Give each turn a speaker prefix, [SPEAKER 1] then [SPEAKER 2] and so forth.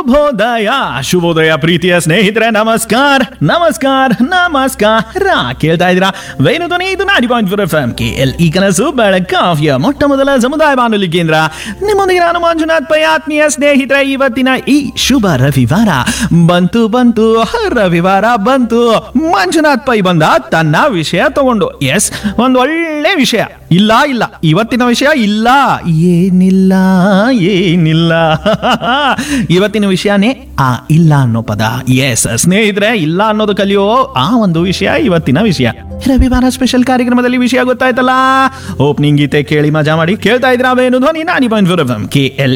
[SPEAKER 1] ಶುಭೋದಯ ಶುಭೋದಯ ಪ್ರೀತಿಯ ಸ್ನೇಹಿತರೆ ನಮಸ್ಕಾರ ನಮಸ್ಕಾರ ನಮಸ್ಕಾರ ಕೇಳ್ತಾ ಇದ್ದೀರಾ ವೇಣುಧ್ವನಿ ಇದು ninety point four F M K L E ಕನಸು ಬೆಳಗಾವಿಯ ಮೊಟ್ಟ ಮೊದಲ ಸಮುದಾಯ ಬಾನುಲಿ ಕೇಂದ್ರ ನಿಮ್ಮೊಂದಿಗೆ ನಾನು ಮಂಜುನಾಥ್ ಪೈ ಆತ್ಮೀಯ ಸ್ನೇಹಿತರೆ ಇವತ್ತಿನ ಈ ಶುಭ ರವಿವಾರ ಬಂತು ಬಂತು ರವಿವಾರ ಬಂತು ಮಂಜುನಾಥ್ ಪೈ ಬಂದ ತನ್ನ ವಿಷಯ ತಗೊಂಡು ಎಸ್ ಒಂದು ಒಳ್ಳೆ ವಿಷಯ ಇಲ್ಲ ಇಲ್ಲ ಇವತ್ತಿನ ವಿಷಯ ಇಲ್ಲ ಏನಿಲ್ಲ ಏನಿಲ್ಲ ಇವತ್ತಿನ ವಿಷಯನೇ ಆ ಇಲ್ಲ ಅನ್ನೋ ಪದ ಎಸ್ ಸ್ನೇಹಿತರೆ ಇಲ್ಲ ಅನ್ನೋದು ಕಲಿಯೋ ಆ ಒಂದು ವಿಷಯ ಇವತ್ತಿನ ವಿಷಯ ರವಿವಾರ ಸ್ಪೆಷಲ್ ಕಾರ್ಯಕ್ರಮದಲ್ಲಿ ವಿಷಯ ಗೊತ್ತಾಯ್ತಲ್ಲ ಓಪನಿಂಗ್ ಗೀತೆ ಕೇಳಿ ಮಜಾ ಮಾಡಿ ಕೇಳ್ತಾ ಇದ್ರ Venudhvani ninety point four F M K L